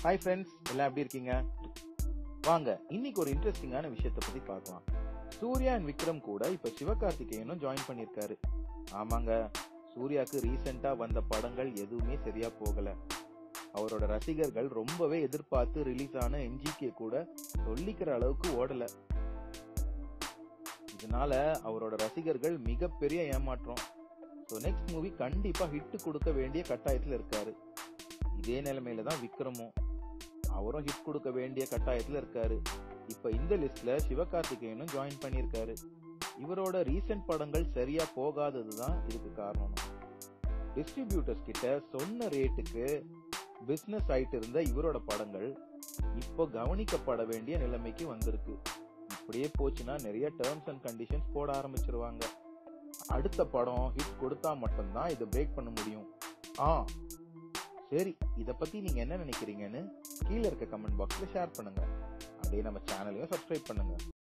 hi friends எல்லாம் எப்படி இருக்கீங்க வாங்க இன்னைக்கு ஒரு இன்ட்ரெஸ்டிங்கான விஷயத்தை பத்தி பார்க்கலாம் சூர்யா அண்ட் விக்ரம் கூட இப்ப சிவகார்த்திகேயனும் ஜாயின் பண்ணிருக்காரு ஆமாங்க சூர்யாக்கு ரீசெண்டா வந்த படங்கள் எதுவுமே சரியா போகல அவரோட ரசிகர்கள் ரொம்பவே எதிர்பார்த்து ரிலீஸ் ஆன என்ஜிகே கூட சொல்லிக்கிற அளவுக்கு ஓடல இதனால அவரோட ரசிகர்கள் மிகப்பெரிய ஏமாற்றம் ஸோ நெக்ஸ்ட் மூவி கண்டிப்பா ஹிட் கொடுக்க வேண்டிய கட்டாயத்துல இருக்காரு இதே நிலைமையில தான் விக்ரமும் அவரும் ஹிட் கொடுக்க வேண்டிய கட்டாயத்துல இருக்காரு இப்ப இந்த லிஸ்ட்ல சிவகார்த்திகேயனும் ஜாயின் பண்ணியிருக்காரு இவரோட ரீசெண்ட் படங்கள் சரியா போகாதது தான் இதுக்கு காரணம் டிஸ்ட்ரிபியூட்டர்ஸ் கிட்ட சொன்ன ரேட்டுக்கு பிசினஸ் ஆயிட்டு இருந்த இவரோட படங்கள் இப்போ கவனிக்கப்பட வேண்டிய நிலைமைக்கு வந்திருக்கு இப்படியே போச்சுன்னா நிறைய டேர்ம்ஸ் அண்ட் கண்டிஷன்ஸ் போட ஆரம்பிச்சிருவாங்க அடுத்த படம் ஹிட் கொடுத்தா மட்டும்தான் இதை பிரேக் பண்ண முடியும் ஆ சரி இத பத்தி நீங்க என்ன நினைக்கிறீங்கன்னு கீழே இருக்க கமெண்ட் பாக்ஸ்ல ஷேர் பண்ணுங்க அப்படியே நம்ம சேனலையும் சப்ஸ்கிரைப் பண்ணுங்க